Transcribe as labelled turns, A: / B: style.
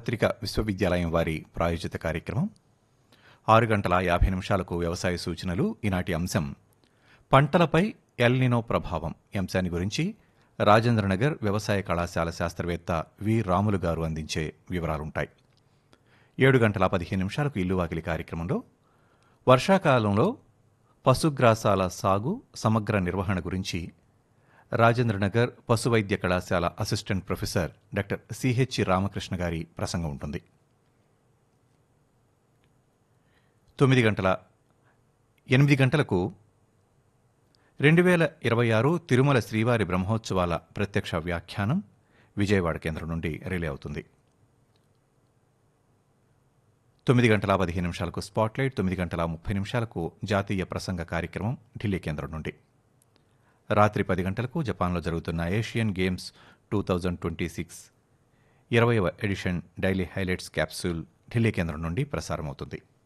A: సార్వత్రిక విశ్వవిద్యాలయం వారి ప్రాయోజిత కార్యక్రమం ఆరు గంటల యాభై నిమిషాలకు వ్యవసాయ సూచనలు ఈనాటి అంశం పంటలపై ఎల్నినో ప్రభావం ఈ అంశాన్ని గురించి రాజేంద్రనగర్ వ్యవసాయ కళాశాల శాస్త్రవేత్త వి రాములు గారు అందించే వివరాలుంటాయి ఏడు గంటల పదిహేను నిమిషాలకు ఇల్లు వాకిలి కార్యక్రమంలో వర్షాకాలంలో పశుగ్రాసాల సాగు సమగ్ర నిర్వహణ గురించి రాజేంద్రనగర్ పశు వైద్య కళాశాల assistant professor doctor CH Ramakrishna గారి ప్రసంగం ఉంటుంది తొమ్మిది గంటల ఎనిమిది గంటలకు రెండు వేల ఇరవై ఆరు తిరుమల శ్రీవారి బ్రహ్మోత్సవాల ప్రత్యక్ష వ్యాఖ్యానం విజయవాడ కేంద్రం నుండి రిలే అవుతుంది తొమ్మిది గంటల పదిహేను నిమిషాలకు స్పాట్లైట్ తొమ్మిది గంటల ముప్పై నిమిషాలకు జాతీయ ప్రసంగ కార్యక్రమం ఢిల్లీ కేంద్రం నుండి రాత్రి పది గంటలకు జపాన్లో జరుగుతున్న Asian Games two thousand twenty six ఇరవైవ edition daily highlights capsule Delhi కేంద్రం నుండి ప్రసారమవుతుంది